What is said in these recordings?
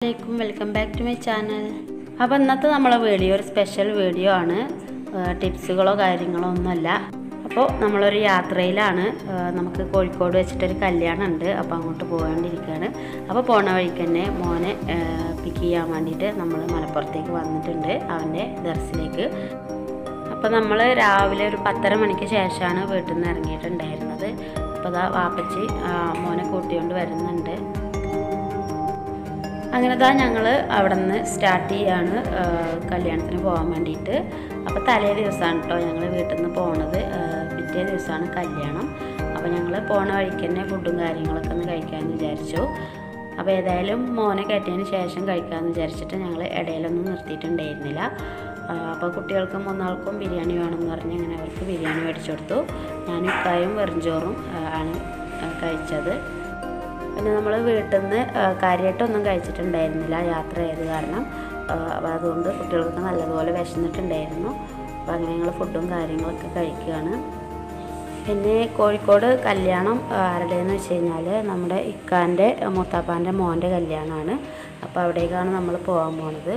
അലൈക്കും welcome back to my channel അപ്പോൾ ഇന്നത്തെ നമ്മളെ വീഡിയോ ഒരു സ്പെഷ്യൽ വീഡിയോ ആണ് ഏഹ് ടിപ്സുകളോ കാര്യങ്ങളോ ഒന്നുമല്ല അപ്പോൾ നമ്മളൊരു യാത്രയിലാണ് ഏഹ് നമുക്ക് കോഴിക്കോട് വെച്ചിട്ടൊരു കല്യാണം ഉണ്ട് അപ്പോൾ അങ്ങോട്ട് പോകാണ്ടിരിക്കുകയാണ് അപ്പോൾ പോണ വഴിക്ക് തന്നെ മോനെ പിക്ക് ചെയ്യാൻ വേണ്ടിയിട്ട് നമ്മൾ മലപ്പുറത്തേക്ക് വന്നിട്ടുണ്ട് അവൻ്റെ ദർസിലേക്ക് അപ്പോൾ നമ്മൾ രാവിലെ ഒരു പത്തര മണിക്ക് ശേഷമാണ് വീട്ടിൽ നിന്ന് ഇറങ്ങിയിട്ടുണ്ടായിരുന്നത് അപ്പോൾ അതാ വാപ്പച്ചി ആ, മോനെ കൂട്ടിക്കൊണ്ട് വരുന്നുണ്ട് അങ്ങനെ താ ഞങ്ങൾ അവിടെ നിന്ന് സ്റ്റാർട്ട് ചെയ്യാണ് ആ, കല്യാണത്തിന് പോകാൻ വേണ്ടിയിട്ട് അപ്പോൾ തലേ ദിവസമാണ് കേട്ടോ ഞങ്ങൾ വീട്ടിൽ നിന്ന് പോണത് ആ, പിറ്റേ ദിവസമാണ് കല്യാണം അപ്പോൾ ഞങ്ങൾ പോണ വഴിക്ക് തന്നെ ഫുഡും കാര്യങ്ങളൊക്കെ ഒന്ന് കഴിക്കാമെന്ന് വിചാരിച്ചു അപ്പോൾ ഏതായാലും മോനെ കയറ്റിയതിന് ശേഷം കഴിക്കാമെന്ന് വിചാരിച്ചിട്ട് ഞങ്ങൾ ഇടയിലൊന്നും നിർത്തിയിട്ടുണ്ടായിരുന്നില്ല ആ, അപ്പോൾ കുട്ടികൾക്കും മൂന്നാൾക്കും ബിരിയാണി വേണമെന്ന് പറഞ്ഞ് അങ്ങനെ അവർക്ക് ബിരിയാണി മേടിച്ചു കൊടുത്തു ഞാനും ഇക്കായും വെറുംചോറും ആ, ആണ് ആ, കഴിച്ചത് പിന്നെ നമ്മൾ വീട്ടിൽ നിന്ന് കാര്യമായിട്ടൊന്നും കഴിച്ചിട്ടുണ്ടായിരുന്നില്ല യാത്ര ചെയ്ത് കാരണം ആ, അപ്പോൾ അതുകൊണ്ട് കുട്ടികൾക്ക് നല്ലതുപോലെ വിശന്നിട്ടുണ്ടായിരുന്നു അപ്പോൾ അങ്ങനെ ഞങ്ങൾ ഫുഡും കാര്യങ്ങളൊക്കെ കഴിക്കുകയാണ് പിന്നെ കോഴിക്കോട് കല്യാണം ആ, ആരുടേന്ന് വെച്ച് കഴിഞ്ഞാൽ നമ്മുടെ ഇക്കാൻ്റെ മൂത്താപ്പാൻ്റെ മോൻ്റെ കല്യാണമാണ് അപ്പോൾ അവിടേക്കാണ് നമ്മൾ പോകാൻ പോണത്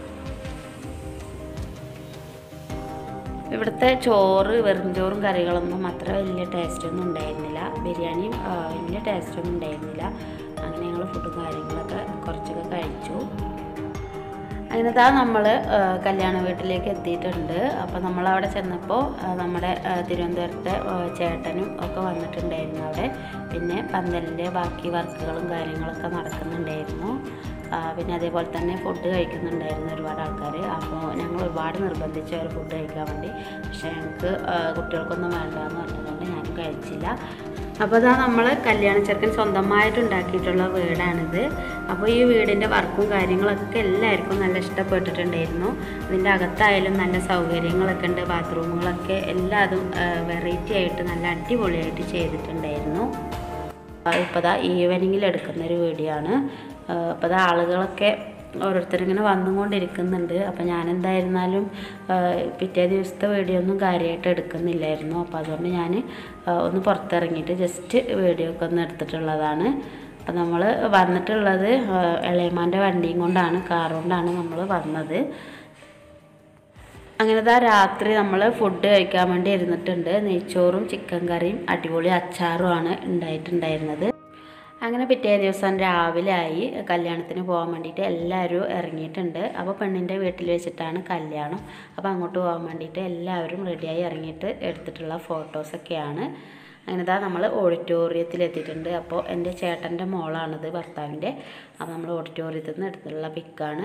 ഇവിടുത്തെ ചോറ് വെറും ചോറും കറികളൊന്നും അത്ര വലിയ ടേസ്റ്റൊന്നും ഉണ്ടായിരുന്നില്ല ബിരിയാണിയും ആ, വലിയ ടേസ്റ്റൊന്നും ഉണ്ടായിരുന്നില്ല അങ്ങനെ ഞങ്ങൾ ഫുഡും കാര്യങ്ങളൊക്കെ കുറച്ചൊക്കെ കഴിച്ചു അങ്ങനെ താ നമ്മൾ കല്യാണ വീട്ടിലേക്ക് എത്തിയിട്ടുണ്ട് അപ്പോൾ നമ്മൾ അവിടെ ചെന്നപ്പോൾ ആ, നമ്മുടെ ആ, തിരുവനന്തപുരത്തെ ആ, ചേട്ടനും ഒക്കെ വന്നിട്ടുണ്ടായിരുന്നു അവിടെ പിന്നെ പന്തലിൻ്റെ ബാക്കി വർക്കുകളും കാര്യങ്ങളൊക്കെ നടക്കുന്നുണ്ടായിരുന്നു ആ, പിന്നെ അതേപോലെ തന്നെ ഫുഡ് കഴിക്കുന്നുണ്ടായിരുന്നു ഒരുപാട് ആൾക്കാർ അപ്പോൾ ഞങ്ങൾ ഒരുപാട് നിർബന്ധിച്ചു അവർ ഫുഡ് കഴിക്കാൻ വേണ്ടി പക്ഷേ ഞങ്ങൾക്ക് ആ, കുട്ടികൾക്കൊന്നും വേണ്ടാന്ന് പറഞ്ഞതുകൊണ്ട് ഞാനും കഴിച്ചില്ല അപ്പോൾ ഇതാ നമ്മൾ കല്യാണ ചെറുക്കൻ സ്വന്തമായിട്ട് ഉണ്ടാക്കിയിട്ടുള്ള വീടാണിത് അപ്പോൾ ഈ വീടിൻ്റെ വർക്കും കാര്യങ്ങളൊക്കെ എല്ലാവർക്കും നല്ല ഇഷ്ടപ്പെട്ടിട്ടുണ്ടായിരുന്നു ഇതിൻ്റെ അകത്തായാലും നല്ല സൗകര്യങ്ങളൊക്കെ ഉണ്ട് ബാത്റൂമുകളൊക്കെ എല്ലാതും വെറൈറ്റി ആയിട്ട് നല്ല അടിപൊളിയായിട്ട് ചെയ്തിട്ടുണ്ടായിരുന്നു ഇപ്പോൾ ദാ ഈവനിങ്ങിൽ എടുക്കുന്ന ഒരു വീഡിയോ ആണ് അപ്പോൾ ദാ ആളുകളൊക്കെ ഓരോരുത്തരിങ്ങനെ വന്നുകൊണ്ടിരിക്കുന്നുണ്ട് അപ്പോൾ ഞാൻ എന്തായിരുന്നാലും ആ, പിറ്റേ ദിവസത്തെ വീഡിയോ ഒന്നും കാര്യമായിട്ട് എടുക്കുന്നില്ലായിരുന്നു അപ്പോൾ അതുകൊണ്ട് ഞാൻ ആ, ഒന്ന് പുറത്തിറങ്ങിയിട്ട് ജസ്റ്റ് വീഡിയോ ഒക്കെ ഒന്ന് എടുത്തിട്ടുള്ളതാണ് അപ്പോൾ നമ്മൾ വന്നിട്ടുള്ളത് ആ, ഇളയമാൻ്റെ വണ്ടിയും കൊണ്ടാണ് കാർ കൊണ്ടാണ് നമ്മൾ വന്നത് അങ്ങനെ ദാ രാത്രി നമ്മൾ ഫുഡ് കഴിക്കാൻ വേണ്ടി ഇരുന്നിട്ടുണ്ട് നെയ്ച്ചോറും ചിക്കൻ കറിയും അടിപൊളി അച്ചാറുമാണ് ഉണ്ടായിട്ടുണ്ടായിരുന്നത് അങ്ങനെ പിറ്റേ ദിവസം രാവിലെ ആയി കല്യാണത്തിന് പോകാൻ വേണ്ടിയിട്ട് എല്ലാവരും ഇറങ്ങിയിട്ടുണ്ട് അപ്പോൾ പെണ്ണിൻ്റെ വീട്ടിൽ വെച്ചിട്ടാണ് കല്യാണം അപ്പോൾ അങ്ങോട്ട് പോകാൻ വേണ്ടിയിട്ട് എല്ലാവരും റെഡിയായി ഇറങ്ങിയിട്ട് എടുത്തിട്ടുള്ള ഫോട്ടോസൊക്കെയാണ് അങ്ങനെ ഇതാ നമ്മൾ ഓഡിറ്റോറിയത്തിൽ എത്തിയിട്ടുണ്ട് അപ്പോൾ എൻ്റെ ചേട്ടൻ്റെ മോളാണിത് ഭർത്താവിൻ്റെ അപ്പോൾ നമ്മൾ ഓഡിറ്റോറിയത്തിൽ നിന്ന് എടുത്തിട്ടുള്ള പിക്കാണ്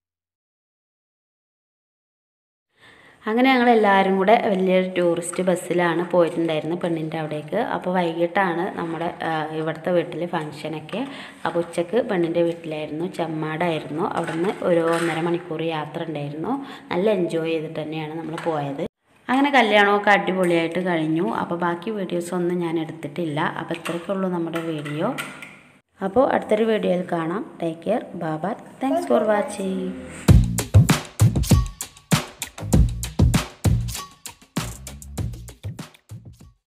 അങ്ങനെ ഞങ്ങൾ എല്ലാവരും കൂടെ വലിയൊരു ടൂറിസ്റ്റ് ബസ്സിലാണ് പോയിട്ടുണ്ടായിരുന്നത് പെണ്ണിൻ്റെ അവിടേക്ക് അപ്പോൾ വൈകിട്ടാണ് നമ്മുടെ ആ, ഇവിടുത്തെ വീട്ടിൽ ഫങ്ഷനൊക്കെ അപ്പോൾ ഉച്ചക്ക് പെണ്ണിൻ്റെ വീട്ടിലായിരുന്നു ചെമ്മാടായിരുന്നു അവിടുന്ന് ഒരു ഒന്നര മണിക്കൂർ യാത്ര ഉണ്ടായിരുന്നു നല്ല എൻജോയ് ചെയ്തിട്ട് തന്നെയാണ് നമ്മൾ പോയത് അങ്ങനെ കല്യാണമൊക്കെ അടിപൊളിയായിട്ട് കഴിഞ്ഞു അപ്പോൾ ബാക്കി വീഡിയോസ് ഒന്നും ഞാൻ എടുത്തിട്ടില്ല അപ്പോൾ ഇത്രയ്ക്കുള്ളൂ നമ്മുടെ വീഡിയോ അപ്പോൾ അടുത്തൊരു വീഡിയോയിൽ കാണാം ടേക്ക് കെയർ ബാബാ താങ്ക്സ് ഫോർ വാച്ചിങ്